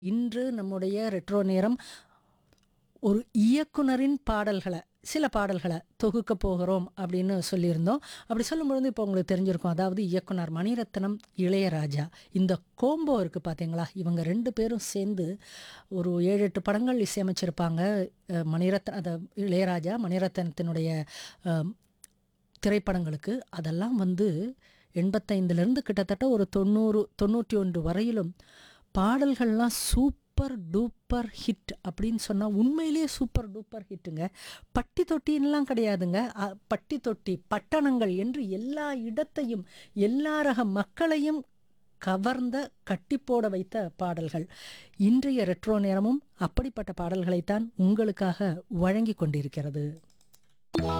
இன்று நம்முடைய ரெட்ரோ நேரம் ஒரு இயக்குனரின் பாடல்கள சில பாடல்கள தொகுக்க போகிறோம் அப்படின்னு சொல்லியிருந்தோம். அப்படி சொல்லும்பொழுது இப்போ உங்களுக்கு தெரிஞ்சிருக்கும். அதாவது இயக்குனர் மணிரத்னம், இளையராஜா இந்த கோம்போ இருக்கு பார்த்தீங்களா? இவங்க 2 பேரும் சேர்ந்து ஒரு 7, 8 படங்கள் இசையமைச்சிருப்பாங்க. அ மணிரத்ன அத இளையராஜா, மணிரத்னத்தினுடைய அ திரைப்படங்களுக்கு. அதெல்லாம் வந்து 85லிருந்து கிட்டத்தட்ட ஒரு 90, 91 வரையிலும் பாடல்கள்லாம் சூப்பர் டூப்பர் ஹிட் அப்படின்னு சொன்னா உண்மையிலேயே சூப்பர் டூப்பர் ஹிட்டுங்க. பட்டி தொட்டின்லாம் கிடையாதுங்க. அ பட்டி தொட்டி, பட்டணங்கள் என்று எல்லா இடத்தையும், எல்லா ரக மக்களையும் கவர்ந்த, கட்டிப்போட வைத்த பாடல்கள். இன்றைய ரெட்ரோ நேரமும் அப்படிப்பட்ட பாடல்களைத்தான் உங்களுக்காக வழங்கிக் கொண்டிருக்கிறது.